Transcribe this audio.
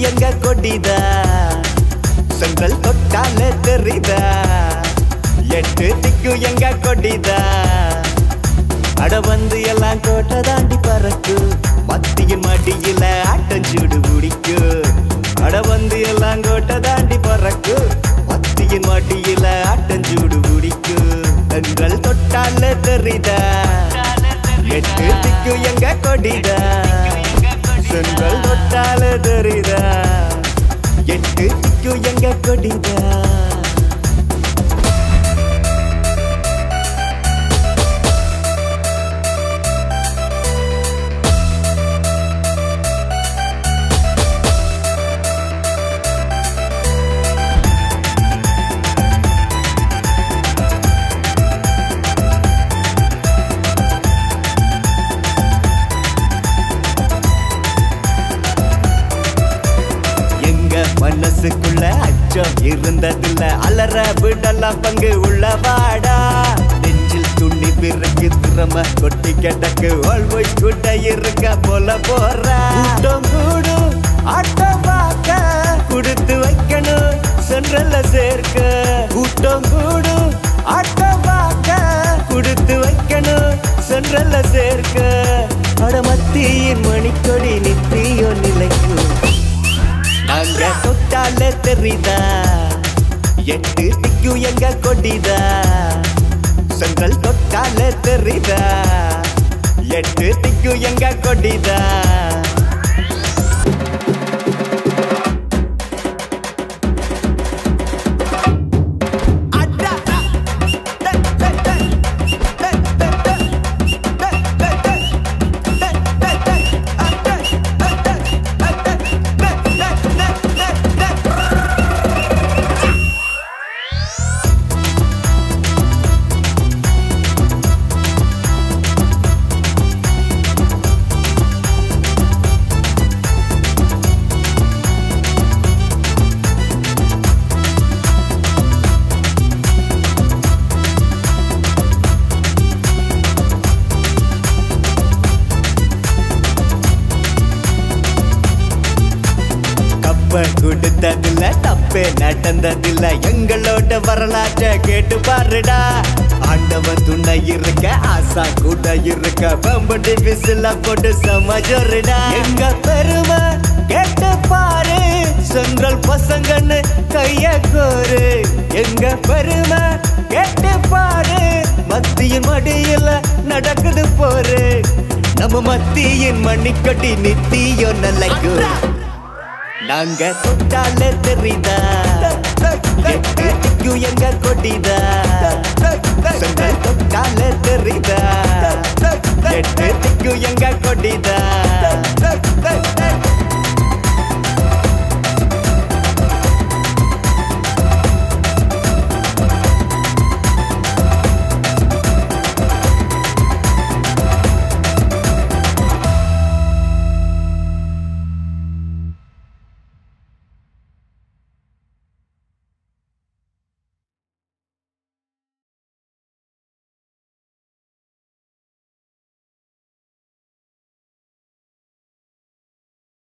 எங்க கொடிதா செங்கல் தொட்டாலே தெரிதா எட்டு திக்கும் எங்க கொடிதா அட வந்து எல்லாம் கோட்டை தாண்டி பறக்கு மத்தியின் மடியில ஆட்டஞ்சூடு பிடிக்கு அட வந்து எல்லாம் கோட்டை தாண்டி பறக்கு மத்தியின் மடியில ஆட்டஞ்சூடு பிடிக்கு எங்கள் தொட்டாலே தெரிதா எட்டு திக்கு எங்க கொடிதா செங்கல் தொட்டாலே தெரிதா எட்டு திக்கு எங்க கொடிதா எங்க மனசுக்குள்ள அச்சம் இருந்ததில்ல அலற விடலாம் பங்கு உள்ளவாடா நெஞ்சில் துணி பிறகு திறம கொட்டி கிடக்கு ஆல்வேஸ் கூட்ட இருக்க போல போற கூட்டம் கூடும் ஆட்டம் பார்க்க கொடுத்து வைக்கணும் சென்றல சேர்க்க கூட்டம் கூடும் ஆட்டம் பார்க்க கொடுத்து வைக்கணும் சென்றல சேர்க்க அடமத்தியின் மணிக்கொடி நித்தியோ நிலைக்கும் அங்க தொட்டாலே தெரிதா எட்டு திக்கும் எங்க கொடிதா செங்கல் தொட்டாலே தெரிதா எட்டு திக்கும் எங்க கொடிதா கப்ப கொடுத்ததில்ல தப்பே நடந்ததில்ல எங்களோட வரலாற்றை கேட்டு பாருடா ஆண்டவன் துணை இருக்க ஆசா கூட இருக்க பம்படி விசில போட்டு சமஜருடா எங்க பெருமை கேட்டு பாரு செங்கல் பசங்கன்னு கைய கோரு எங்க பெருமை கேட்டு பாரு மத்தியின் மடியில நடக்குது போரு நம்ம மத்தியின் மணிக்கட்டி நித்தியோ நல்லைக்கும் நாங்க தொட்டாலே தெரிதா எட்டு திக்கும் எங்க கொடிதா செங்கல் தொட்டாலே தெரிதா எட்டு திக்கும் எங்க கொடிதா